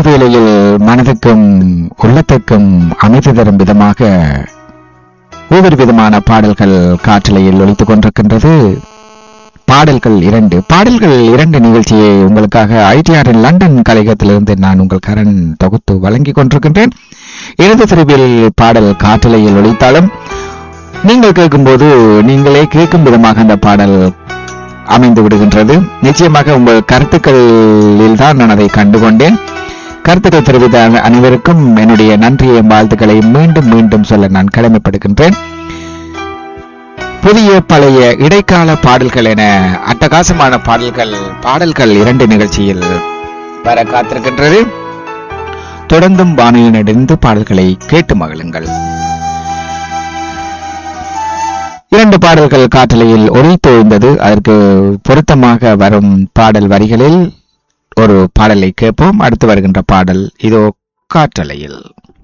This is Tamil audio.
வேளையில் மனதுக்கும் உள்ளத்துக்கும் அமைதி தரும் விதமாக ஒவ்வொரு விதமான பாடல்கள் காற்றலையில் ஒலித்துக் கொண்டிருக்கின்றது பாடல்கள் இரண்டு பாடல்கள் இரண்டு நிகழ்ச்சியை உங்களுக்காக ஐடிஆரின் லண்டன் கலையகத்திலிருந்து நான் உங்கள் கரண் தொகுத்து வழங்கிக் கொண்டிருக்கின்றேன் இடது சிறுவில் பாடல் காற்றலையில் ஒலித்தாலும் நீங்கள் கேட்கும்போது நீங்களே கேட்கும் விதமாக அந்த பாடல் அமைந்து விடுகின்றது நிச்சயமாக உங்கள் கருத்துக்களில் தான் நான் அதை கண்டுகொண்டேன் கருத்துக்கள் தெரிவித்த அன- அனைவருக்கும் என்னுடைய நன்றியை வாழ்த்துக்களை மீண்டும் மீண்டும் சொல்ல நான் கடமைப்படுகின்றேன் புதிய பழைய இடைக்கால பாடல்கள் என அட்டகாசமான பாடல்கள் பாடல்கள் இரண்டு நிகழ்ச்சியில் வர காத்திருக்கின்றது தொடர்ந்தும் வானிலை நடந்து பாடல்களை கேட்டு மகிழுங்கள் இரண்டு பாடல்கள் காற்றலையில் ஒளி தோய்ந்தது அதற்கு பொருத்தமாக வரும் பாடல் வரிகளில் ஒரு பாடலை கேட்போம் அடுத்து வருகின்ற பாடல் இதோ காற்றலையில்